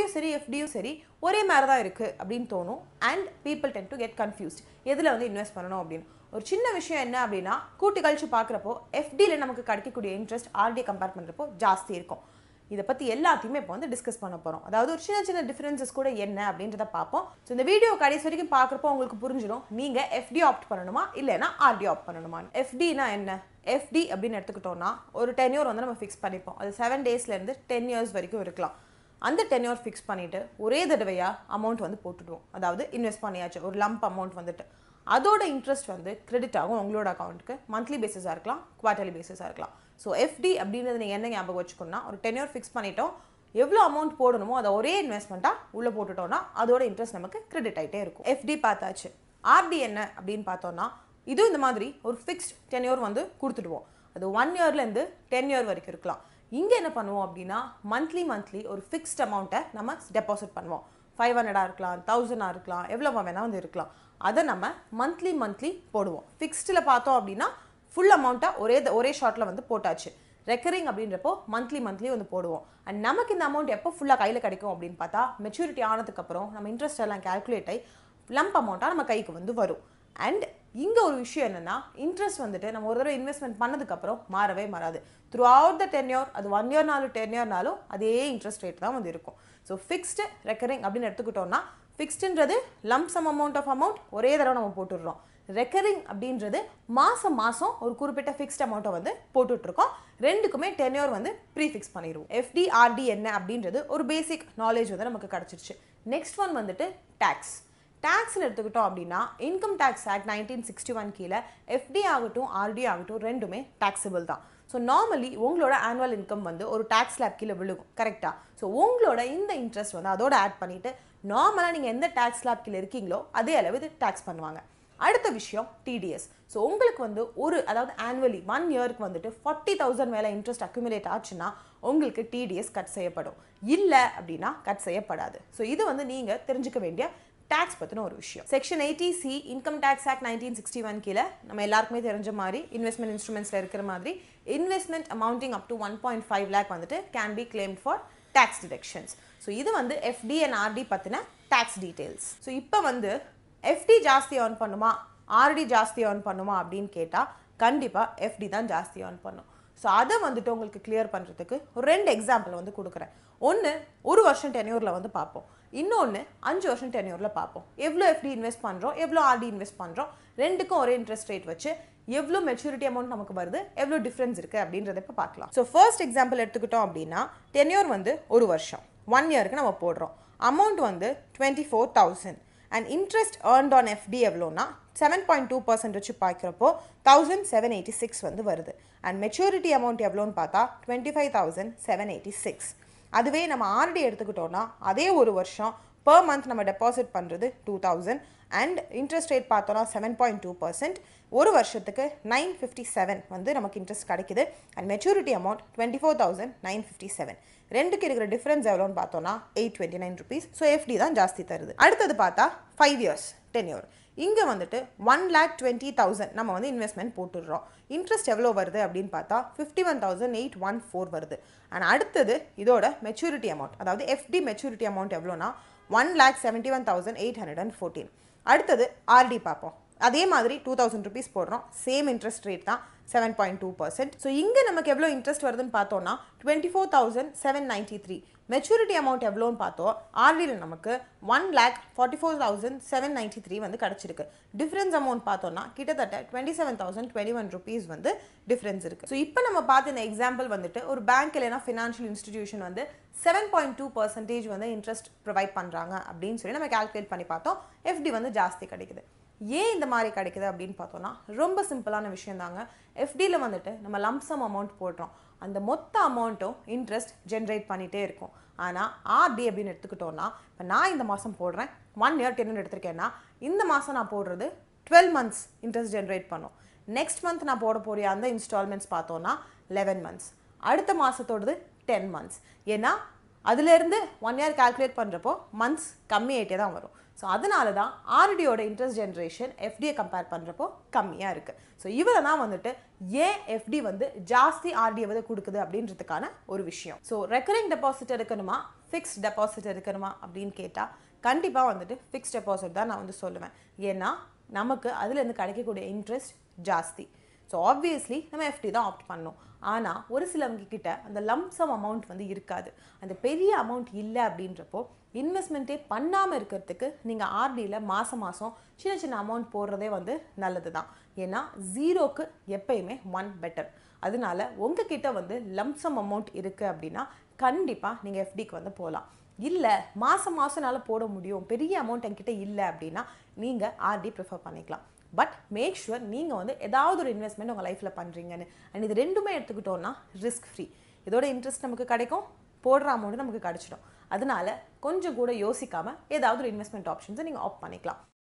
ஆர்டியும் சரி எஃப்டியும் சரி ஒரே மாதிரி தான் இருக்குது அப்படின்னு தோணும் and people tend to get confused எதில் வந்து இன்வெஸ்ட் பண்ணணும் அப்படின்னு ஒரு சின்ன விஷயம் என்ன அப்படின்னா கூட்டி கழிச்சு பார்க்குறப்போ எஃப்டியில் நமக்கு கிடைக்கக்கூடிய இன்ட்ரெஸ்ட் ஆர்டியை கம்பேர் பண்ணுறப்போ ஜாஸ்தி இருக்கும் இதை பற்றி எல்லாத்தையுமே இப்போ வந்து டிஸ்கஸ் பண்ண போகிறோம் அதாவது ஒரு சின்ன சின்ன டிஃப்ரென்சஸ் கூட என்ன அப்படின்றத பார்ப்போம் ஸோ இந்த வீடியோ கடைசி வரைக்கும் பார்க்குறப்போ உங்களுக்கு புரிஞ்சிடும் நீங்கள் எஃப்டி ஆப்ட் பண்ணணுமா இல்லைன்னா ஆர்டி ஆப்ட் பண்ணணுமா எஃப்டினா என்ன எஃப்டி அப்படின்னு எடுத்துக்கிட்டோம்னா ஒரு டென்யூர் வந்து நம்ம ஃபிக்ஸ் பண்ணிப்போம் அது செவன் டேஸ்லேருந்து டென் இயர்ஸ் வரைக்கும் இருக்கலாம் அந்த டென்யூர் ஃபிக்ஸ் பண்ணிவிட்டு ஒரே தடவையாக அமௌண்ட் வந்து போட்டுடுவோம் அதாவது இன்வெஸ்ட் பண்ணியாச்சு ஒரு லம்ப் அமௌண்ட் வந்துட்டு அதோட இன்ட்ரெஸ்ட் வந்து கிரெடிட் ஆகும் உங்களோட அக்கௌண்ட்டுக்கு மந்த்லி பேசிஸாக இருக்கலாம் குவார்டர்லி பேசிஸாக இருக்கலாம் ஸோ எஃப்டி அப்படின்றது நீங்கள் என்ன ஞாபகம் வச்சுக்கணும்னா ஒரு டென்யூர் ஃபிக்ஸ் பண்ணிட்டோம் எவ்வளோ அமௌண்ட் போடணுமோ அதை ஒரே இன்வெஸ்ட்மெண்ட்டாக உள்ளே போட்டுட்டோம்னா அதோட இன்ட்ரெஸ்ட் நமக்கு கிரெடிட் ஆகிட்டே இருக்கும் எஃப்டி பார்த்தாச்சு ஆர்டி என்ன அப்படின்னு பார்த்தோம்னா இதுவும் இந்த மாதிரி ஒரு ஃபிக்ஸ்ட் டென்யூர் வந்து கொடுத்துடுவோம் அது ஒன் இயர்லேருந்து டென் இயர் வரைக்கும் இருக்கலாம் இங்கே என்ன பண்ணுவோம் அப்படின்னா மந்த்லி மந்த்லி ஒரு ஃபிக்ஸ்ட் அமௌண்ட்டை நம்ம டெபாசிட் பண்ணுவோம் ஃபைவ் ஹண்ட்ரடாக இருக்கலாம் தௌசண்டாக இருக்கலாம் எவ்வளோ வேணால் வந்து இருக்கலாம் அதை நம்ம மந்த்லி மந்த்லி போடுவோம் ஃபிக்ஸ்டில் பார்த்தோம் அப்படின்னா ஃபுல் அமௌண்ட்டாக ஒரே ஒரே ஷார்ட்டில் வந்து போட்டாச்சு ரெக்கரிங் அப்படின்றப்போ மந்த்லி மந்த்லி வந்து போடுவோம் அண்ட் நமக்கு இந்த அமௌண்ட் எப்போ ஃபுல்லாக கையில் கிடைக்கும் அப்படின்னு பார்த்தா மெச்சூரிட்டி ஆனதுக்கப்புறம் நம்ம இன்ட்ரெஸ்ட் எல்லாம் கேல்குலேட் ஆகி லம்ப் அமௌண்ட்டாக நம்ம கைக்கு வந்து வரும் அண்ட் இங்கே ஒரு விஷயம் என்னென்னா இன்ட்ரெஸ்ட் வந்துட்டு நம்ம ஒரு தடவை இன்வெஸ்ட்மெண்ட் பண்ணதுக்கப்புறம் மாறவே மாறாது throughout the ten year அது ஒன் இயர்னாலும் டென் இயர்னாலும் அதே இன்ட்ரெஸ்ட் ரேட் தான் வந்து இருக்கும் ஸோ ஃபிக்ஸ்டு ரெக்கரிங் அப்படின்னு எடுத்துக்கிட்டோம்னா ஃபிக்ஸ்டுன்றது லம்சம் அமௌண்ட் ஆஃப் அமௌண்ட் ஒரே தடவை நம்ம போட்டுடுறோம் ரெக்கரிங் அப்படின்றது மாதம் மாதம் ஒரு குறிப்பிட்ட ஃபிக்ஸ்ட் அமௌண்ட்டை வந்து போட்டுட்ருக்கோம் ரெண்டுக்குமே டென்யூர் வந்து ப்ரீ ஃபிக்ஸ் பண்ணிடுவோம் எஃப்டி ஆர்டி என்ன அப்படின்றது ஒரு பேசிக் நாலேஜ் வந்து நமக்கு கிடச்சிருச்சு நெக்ஸ்ட் ஒன் வந்துட்டு டேக்ஸ் டேக்ஸ்னு எடுத்துக்கிட்டோம் அப்படின்னா income tax act nineteen sixty one கீழே எஃப்டி ஆகட்டும் ஆர்டி ஆகட்டும் ரெண்டுமே டேக்ஸபிள் தான் ஸோ நார்மலி உங்களோட ஆனுவல் இன்கம் வந்து ஒரு டேக்ஸ் லேப் கீழே விழுகும் கரெக்டாக ஸோ உங்களோட இந்த இன்ட்ரெஸ்ட் வந்து அதோட ஆட் பண்ணிவிட்டு நார்மலாக நீங்கள் எந்த டேக்ஸ் ஸ்லாப் கீழே இருக்கீங்களோ அதே அளவு இது டேக்ஸ் பண்ணுவாங்க அடுத்த விஷயம் டிடிஎஸ் ஸோ உங்களுக்கு வந்து ஒரு அதாவது ஆனுவலி ஒன் இயருக்கு வந்துட்டு ஃபார்ட்டி தௌசண்ட் மேலே இன்ட்ரெஸ்ட் அக்யூமுலேட் ஆச்சுன்னா உங்களுக்கு டிடிஎஸ் கட் செய்யப்படும் இல்லை அப்படின்னா கட் செய்யப்படாது ஸோ இது வந்து நீங்கள் தெரிஞ்சுக்க வேண்டிய டேக்ஸ் பற்றின ஒரு விஷயம் section eighty C income tax act nineteen sixty one கீழே நம்ம எல்லாருக்குமே தெரிஞ்ச மாதிரி இன்வெஸ்ட்மெண்ட் இன்ஸ்ட்ருமெண்ட்ஸில் இருக்கிற மாதிரி investment amounting up to one point five lakh வந்துட்டு can be claim for tax deductions so இது வந்து எஃப்டி அண்ட் ஆர்டி பற்றின டேக்ஸ் டீட்டெயில்ஸ் ஸோ இப்போ வந்து எஃப்டி ஜாஸ்தி ஏர்ன் பண்ணுமா ஆர்டி ஜாஸ்தி ஏர்ன் பண்ணுமா அப்படின்னு கேட்டால் கண்டிப்பாக எஃப்டி தான் ஜாஸ்தி ஏர்ன் பண்ணும் ஸோ அதை வந்துட்டு உங்களுக்கு கிளியர் பண்ணுறதுக்கு ஒரு ரெண்டு எக்ஸாம்பிள் வந்து கொடுக்குறேன் ஒன்று ஒரு வருஷம் டென்யூரில் வந்து பார்ப்போம் இன்னொன்று அஞ்சு வருஷம் டென்யூரில் பார்ப்போம் எவ்வளோ எஃப்டி இன்வெஸ்ட் பண்ணுறோம் எவ்வளோ ஆர்டி இன்வெஸ்ட் பண்ணுறோம் ரெண்டுக்கும் ஒரே இன்ட்ரெஸ்ட் ரேட் வச்சு எவ்வளோ மெச்சூரிட்டி அமௌண்ட் நமக்கு வருது எவ்வளோ டிஃப்ரென்ஸ் இருக்குது அப்படின்றத இப்போ பார்க்கலாம் ஸோ ஃபர்ஸ்ட் எக்ஸாம்பிள் எடுத்துக்கிட்டோம் அப்படின்னா டென்யூர் வந்து ஒரு வருஷம் ஒன் இயருக்கு நம்ம போடுறோம் அமௌண்ட் வந்து twenty four thousand and interest earned on FD எவ்வளோனா செவன் பாயிண்ட் டூ பர்சன்ட் வச்சு பார்க்குறப்போ தௌசண்ட் செவன் எயிட்டி சிக்ஸ் வந்து வருது அண்ட் மெச்சூரிட்டி அமௌண்ட் எவ்வளோன்னு பார்த்தா twenty five thousand seven eighty six அதுவே நம்ம ஆர்டி எடுத்துக்கிட்டோம்னா அதே ஒரு வருஷம் பர் மந்த் நம்ம டெபாசிட் பண்ணுறது two thousand and interest rate பார்த்தோன்னா செவன் பாயிண்ட் டூ பர்சன்ட் ஒரு வருஷத்துக்கு நைன் ஃபிஃப்டி செவன் வந்து நமக்கு இன்ட்ரெஸ்ட் கிடைக்குது and maturity amount twenty four thousand nine fifty seven ரெண்டுக்கு இருக்கிற டிஃப்ரென்ஸ் எவ்வளோன்னு பார்த்தோன்னா eight twenty nine rupees so FD தான் ஜாஸ்தி தருது அடுத்தது பார்த்தா ஃபைவ் இயர்ஸ் டென் இயர் இங்கே வந்துட்டு ஒன் லேக் டுவெண்ட்டி தௌசண்ட் நம்ம வந்து இன்வெஸ்ட்மெண்ட் போட்டுடுறோம் இன்ட்ரெஸ்ட் எவ்வளோ வருது அப்படின்னு பார்த்தா fifty one thousand eight one four வருது அண்ட் அடுத்தது இதோட மெச்சூரிட்டி அமௌண்ட் அதாவது எஃப்டி மெச்சூரிட்டி அமௌண்ட் எவ்வளோனா one lakh seventy one thousand eight hundred and fourteen அடுத்தது ஆர்டி பார்ப்போம் அதே மாதிரி டூ தௌசண்ட் ருபீஸ் போடுறோம் சேம் இன்ட்ரெஸ்ட் ரேட் தான் seven point two percent so இங்கே நமக்கு எவ்வளோ இன்ட்ரெஸ்ட் வருதுன்னு பார்த்தோம்னா twenty four thousand seven ninety three maturity amount எவ்வளோன்னு பார்த்தோம் ஆர்டியில் நமக்கு one lakh forty four thousand seven ninety three வந்து கிடச்சிருக்கு டிஃப்ரென்ஸ் அமௌண்ட் பார்த்தோம்னா கிட்டத்தட்ட twenty seven thousand twenty one rupees வந்து டிஃப்ரென்ஸ் இருக்குது ஸோ இப்போ நம்ம பார்த்த இந்த எக்ஸாம்பிள் வந்துட்டு ஒரு பேங்க் இல்லைனா ஃபினான்ஷியல் இன்ஸ்டிடியூஷன் வந்து செவன் பாயிண்ட் டூ பர்சன்டேஜ் வந்து இன்ட்ரெஸ்ட் ப்ரொவைட் பண்ணுறாங்க அப்படின்னு சொல்லி நம்ம கால்குலேட் பண்ணி பார்த்தோம் எஃப்டி வந்து ஜாஸ்தி கிடைக்குது ஏன் இந்த மாதிரி கிடைக்குது அப்படின்னு பார்த்தோம்னா ரொம்ப சிம்பிளான விஷயம் தாங்க எஃப்டியில் வந்துட்டு நம்ம லம்சம் அமௌண்ட் போடுறோம் அந்த மொத்த அமௌண்ட்டும் இன்ட்ரெஸ்ட் ஜென்ரேட் பண்ணிகிட்டே இருக்கும் ஆனால் ஆர்டி அப்படின்னு எடுத்துக்கிட்டோன்னா இப்போ நான் இந்த மாதம் போடுறேன் ஒன் இயர் டென் எடுத்திருக்கேன்னா இந்த மாதம் நான் போடுறது டுவெல் மந்த்ஸ் இன்ட்ரெஸ்ட் ஜென்ரேட் பண்ணும் நெக்ஸ்ட் மந்த் நான் போட போகிற அந்த இன்ஸ்டால்மெண்ட்ஸ் பார்த்தோன்னா லெவன் மந்த்ஸ் அடுத்த மாதத்தோடது டென் மந்த்ஸ் ஏன்னா அதுலேருந்து ஒன் இயர் கால்குலேட் பண்ணுறப்போ மந்த்ஸ் கம்மியாயிட்டே தான் வரும் ஸோ அதனால தான் ஆர்டியோட இன்ட்ரெஸ்ட் ஜென்ரேஷன் எஃப்டியை கம்பேர் பண்ணுறப்போ கம்மியாக இருக்குது ஸோ இவரை தான் வந்துட்டு ஏன் எஃப்டி வந்து ஜாஸ்தி ஆர்டியை வந்து கொடுக்குது அப்படின்றதுக்கான ஒரு விஷயம் ஸோ ரெக்கரிங் டெபாசிட் இருக்கணுமா ஃபிக்ஸ்ட் டெபாசிட் இருக்கணுமா அப்படின்னு கேட்டால் கண்டிப்பாக வந்துட்டு ஃபிக்ஸ்ட் டெபாசிட் தான் நான் வந்து சொல்லுவேன் ஏன்னா நமக்கு அதுலேருந்து கிடைக்கக்கூடிய இன்ட்ரெஸ்ட் ஜாஸ்தி ஸோ ஆப்வியஸ்லி நம்ம எஃப்டி தான் ஆப்ட் பண்ணணும் ஆனால் ஒரு சிலவங்க கிட்ட அந்த லம்சம் அமௌண்ட் வந்து இருக்காது அந்த பெரிய அமௌண்ட் இல்லை அப்படின்றப்போ இன்வெஸ்ட்மெண்ட்டே பண்ணாமல் இருக்கிறதுக்கு நீங்கள் ஆர்டியில் மாதம் மாதம் சின்ன சின்ன அமௌண்ட் போடுறதே வந்து நல்லது தான் ஏன்னா ஜீரோக்கு எப்பயுமே ஒன் பெட்டர் அதனால உங்ககிட்ட வந்து லம்சம் அமௌண்ட் இருக்குது அப்படின்னா கண்டிப்பாக நீங்கள் எஃப்டிக்கு வந்து போகலாம் இல்லை மாதம் மாதம்னால போட முடியும் பெரிய அமௌண்ட் என்கிட்ட இல்லை அப்படின்னா நீங்கள் ஆர்டி ப்ரிஃபர் பண்ணிக்கலாம் பட் மேக் ஷுவர் நீங்கள் வந்து ஏதாவது ஒரு இன்வெஸ்ட்மெண்ட் உங்கள் லைஃப்பில் பண்ணுறீங்கன்னு அண்ட் இது ரெண்டுமே எடுத்துக்கிட்டோம்னா ரிஸ்க் ஃப்ரீ இதோட இன்ட்ரெஸ்ட் நமக்கு கிடைக்கும் போடுற அமௌண்ட் நமக்கு கிடைச்சிடும் அதனால கொஞ்சம் கூட யோசிக்காமல் ஏதாவது ஒரு இன்வெஸ்ட்மெண்ட் ஆப்ஷன்ஸை நீங்கள் ஆப் பண்ணிக்கலாம்